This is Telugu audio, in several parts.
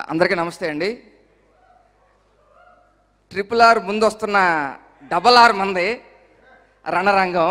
అందరికీ నమస్తే అండి ట్రిపుల్ ఆర్ ముందు వస్తున్న డబల్ ఆర్ మంది రణరంగం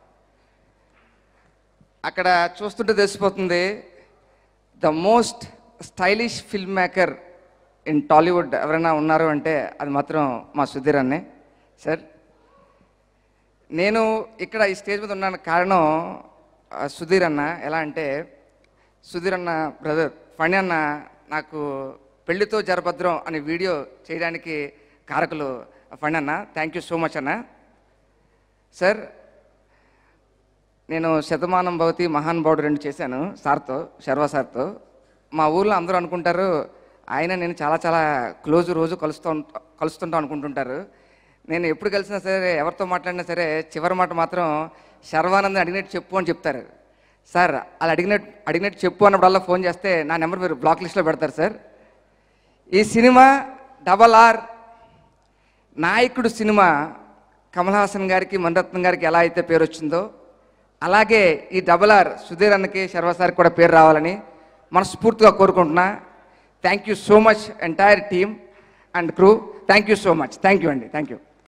అక్కడ చూస్తుంటే తెలిసిపోతుంది the most stylish filmmaker in Tollywood ఎవరైనా ఉన్నారు అంటే అది మాత్రం మా సుధీర్ అన్నే సార్ నేను ఇక్కడ ఈ స్టేజ్ మీద ఉన్నాను కారణం ఆ, సుధీర్ అన్న ఎలా అంటే సుధీర్ అన్న బ్రదర్ ఫణి అన్న నాకు పెళ్లితో జరభద్రం అనే వీడియో చేయడానికి కారకులు ఫణి అన్న థ్యాంక్ యూ సో మచ్ అన్న సార్ నేను శతమానం భవతి మహాన్ బౌడ్ రెండు చేశాను సార్తో శర్వా సార్తో మా ఊర్లో అందరూ అనుకుంటారు ఆయన నేను చాలా చాలా క్లోజ్ రోజు కలుస్తూ ఉంట- కలుస్తుంటాం అనుకుంటుంటారు నేను ఎప్పుడు కలిసినా సరే ఎవరితో మాట్లాడినా సరే చివరి మాట మాత్రం శర్వానంద్ అడిగినట్టు చెప్పు అని చెప్తారు సార్ అలా అడిగినట్టు అడిగినట్టు చెప్పు అన్నప్పుడల్లా ఫోన్ చేస్తే నా నెంబర్ మీరు బ్లాక్ లిస్ట్లో పెడతారు సార్ ఈ సినిమా డబల్ ఆర్ నాయకుడు సినిమా కమల్ హాసన్ గారికి మణిరత్నం గారికి ఎలా అయితే పేరు వచ్చిందో అలాగే ఈ డబల్ ఆర్ సుధీర్ అన్నకి శర్వ సార్కి కూడా పేరు రావాలని మనస్ఫూర్తిగా కోరుకుంటున్నా thank you so much entire team and crew thank you so much thank you అండి థ్యాంక్ యూ